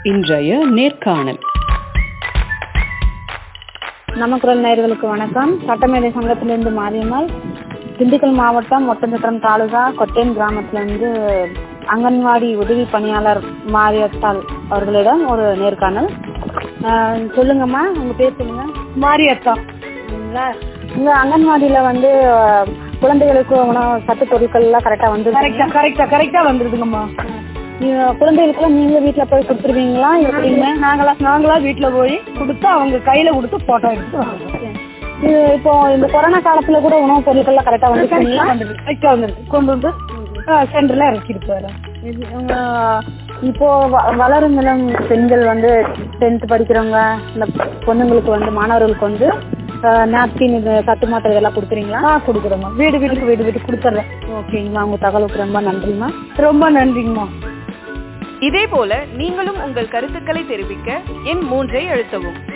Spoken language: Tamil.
இன்றைய நேர்காணல் நமக்குரல் நேயர்களுக்கு வணக்கம் சட்டமேதை சங்கத்திலிருந்து மாரியம்மாள் திண்டுக்கல் மாவட்டம் ஒட்டஞ்சத்திரம் தாலுகா கொட்டேன் கிராமத்திலிருந்து அங்கன்வாடி உதவி பணியாளர் மாரியத்தாள் அவர்களிடம் ஒரு நேர்காணல் ஆஹ் சொல்லுங்கம்மா உங்க பேர் சொல்லுங்க மாரியத்தா சரிங்களா? உங்க அங்கன்வாடியில வந்து ஆஹ், குழந்தைகளுக்கு உணவு சத்து பொருட்கள் எல்லாம் கரெக்டா வந்து கரெக்டா கரெக்டா கரெக்டா வந்துருதுங்கம்மா குழந்தைகளுக்கு நீங்க வீட்டுல போய் கொடுத்துருவீங்களா எப்படிங்க நாங்களா நாங்களா வீட்டுல போய் கொடுத்து அவங்க கையில கொடுத்து போட்டோ எடுத்து வாங்குறோம். இது இப்போ இந்த கொரோனா காலத்துல கூட உணவுப் பொருட்கள் எல்லாம் கரெக்டா வந்துருக்கீங்களா வந்துருக்கு. கரெக்டா வந்துருக்கு கொண்டு வந்து சென்டர்ல இறக்கிட்டு போயிடும் இது உங்க இப்போ வ- வளரும் இளம் பெண்கள் வந்து டென்த் படிக்கிறவங்க இந்த பொண்ணுங்களுக்கு வந்து மாணவர்களுக்கு வந்து நாப்கின் இது சத்து மாத்திரை இதெல்லாம் கொடுக்குறீங்களா ஆ கொடுக்குறோம்மா வீடு வீட்டுக்கு வீடு வீட்டுக்கு கொடுத்துட்றேன் ஓகேங்கம்மா உங்க தகவலுக்கு ரொம்ப நன்றிம்மா ரொம்ப நன்றிங்கம்மா இதேபோல நீங்களும் உங்கள் கருத்துக்களை தெரிவிக்க எண் மூன்றை அழுத்தவும்